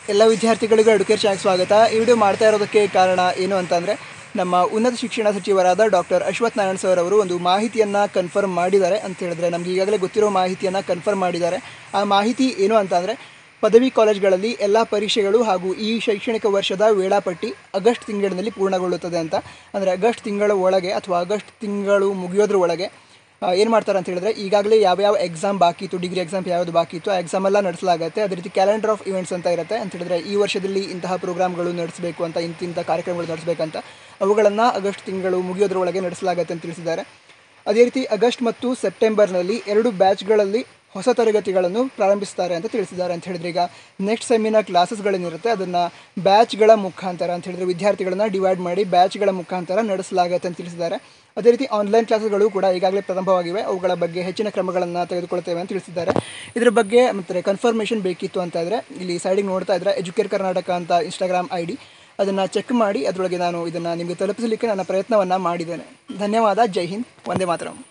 ಎಲ್ಲ ವಿದ್ಯಾರ್ಥಿಗಳಿಗೂ ಎಡುಕೇರ್ ಚಾಕ್ ಸ್ವಾಗತ ಈ ವಿಡಿಯೋ ಮಾಡ್ತಾ ಇರೋದಕ್ಕೆ ಕಾರಣ ಏನು ಅಂತಂದರೆ ನಮ್ಮ ಉನ್ನತ ಶಿಕ್ಷಣ ಸಚಿವರಾದ ಡಾಕ್ಟರ್ ಅಶ್ವಥ್ ನಾರಾಯಣ್ ಸರ್ ಅವರು ಒಂದು ಮಾಹಿತಿಯನ್ನು ಕನ್ಫರ್ಮ್ ಮಾಡಿದ್ದಾರೆ ಅಂತ ಹೇಳಿದ್ರೆ ನಮಗೆ ಈಗಾಗಲೇ ಗೊತ್ತಿರೋ ಮಾಹಿತಿಯನ್ನು ಕನ್ಫರ್ಮ್ ಮಾಡಿದ್ದಾರೆ ಆ ಮಾಹಿತಿ ಏನು ಅಂತಂದರೆ ಪದವಿ ಕಾಲೇಜ್ಗಳಲ್ಲಿ ಎಲ್ಲ ಪರೀಕ್ಷೆಗಳು ಹಾಗೂ ಈ ಶೈಕ್ಷಣಿಕ ವರ್ಷದ ವೇಳಾಪಟ್ಟಿ ಆಗಸ್ಟ್ ತಿಂಗಳಿನಲ್ಲಿ ಪೂರ್ಣಗೊಳ್ಳುತ್ತದೆ ಅಂತ ಅಂದರೆ ಆಗಸ್ಟ್ ತಿಂಗಳ ಒಳಗೆ ಅಥವಾ ಆಗಸ್ಟ್ ತಿಂಗಳು ಮುಗಿಯೋದ್ರ ಒಳಗೆ ಏನು ಮಾಡ್ತಾರೆ ಅಂತ ಹೇಳಿದ್ರೆ ಈಗಾಗಲೇ ಯಾವ್ಯಾವ ಎಕ್ಸಾಮ್ ಬಾಕಿ ಇತ್ತು ಡಿಗ್ರಿ ಎಕ್ಸಾಮ್ ಯಾವುದು ಬಾಕಿ ಇತ್ತು ಆ ಎಕ್ಸಾಮ್ ಎಲ್ಲ ನಡೆಸಲಾಗುತ್ತೆ ಅದೇ ರೀತಿ ಕ್ಯಾಲೆಂಡರ್ ಆಫ್ ಇವೆಂಟ್ಸ್ ಅಂತ ಇರುತ್ತೆ ಅಂತ ಹೇಳಿದ್ರೆ ಈ ವರ್ಷದಲ್ಲಿ ಇಂತಹ ಪ್ರೋಗ್ರಾಮ್ಗಳು ನಡೆಸಬೇಕು ಅಂತ ಇಂತಿಂಥ ಕಾರ್ಯಕ್ರಮಗಳು ನಡೆಸಬೇಕಂತ ಅವುಗಳನ್ನು ಆಗಸ್ಟ್ ತಿಂಗಳು ಮುಗಿಯೋದ್ರೊಳಗೆ ನಡೆಸಲಾಗುತ್ತೆ ಅಂತ ತಿಳಿಸಿದ್ದಾರೆ ಅದೇ ರೀತಿ ಆಗಸ್ಟ್ ಮತ್ತು ಸೆಪ್ಟೆಂಬರ್ನಲ್ಲಿ ಎರಡು ಬ್ಯಾಚ್ಗಳಲ್ಲಿ ಹೊಸ ತರಗತಿಗಳನ್ನು ಪ್ರಾರಂಭಿಸ್ತಾರೆ ಅಂತ ತಿಳಿಸಿದ್ದಾರೆ ಅಂತ ಹೇಳಿದ್ರೆ ಈಗ ನೆಕ್ಸ್ಟ್ ಸೆಮಿನ ಕ್ಲಾಸಸ್ಗಳೇನಿರುತ್ತೆ ಅದನ್ನು ಬ್ಯಾಚ್ಗಳ ಮುಖಾಂತರ ಅಂತ ಹೇಳಿದ್ರೆ ವಿದ್ಯಾರ್ಥಿಗಳನ್ನ ಡಿವೈಡ್ ಮಾಡಿ ಬ್ಯಾಚ್ಗಳ ಮುಖಾಂತರ ನಡೆಸಲಾಗುತ್ತೆ ಅಂತ ತಿಳಿಸಿದ್ದಾರೆ ಅದೇ ರೀತಿ ಆನ್ಲೈನ್ ಕ್ಲಾಸ್ಗಳು ಕೂಡ ಈಗಾಗಲೇ ಪ್ರಾರಂಭವಾಗಿವೆ ಅವುಗಳ ಬಗ್ಗೆ ಹೆಚ್ಚಿನ ಕ್ರಮಗಳನ್ನು ತೆಗೆದುಕೊಳ್ತೇವೆ ಅಂತ ತಿಳಿಸಿದ್ದಾರೆ ಇದ್ರ ಬಗ್ಗೆ ಮತ್ತೆ ಕನ್ಫರ್ಮೇಷನ್ ಬೇಕಿತ್ತು ಅಂತ ಇದ್ರೆ ಇಲ್ಲಿ ಸೈಡಿಗೆ ನೋಡ್ತಾ ಇದ್ರೆ ಎಜುಕೇರ್ ಕರ್ನಾಟಕ ಅಂತ ಇನ್ಸ್ಟಾಗ್ರಾಮ್ ಐ ಡಿ ಅದನ್ನು ಚೆಕ್ ಮಾಡಿ ಅದರೊಳಗೆ ನಾನು ಇದನ್ನು ನಿಮಗೆ ತಲುಪಿಸಲಿಕ್ಕೆ ನನ್ನ ಪ್ರಯತ್ನವನ್ನು ಮಾಡಿದ್ದೇನೆ ಧನ್ಯವಾದ ಜೈ ಹಿಂದ್ ವಂದೇ ಮಾತರಂ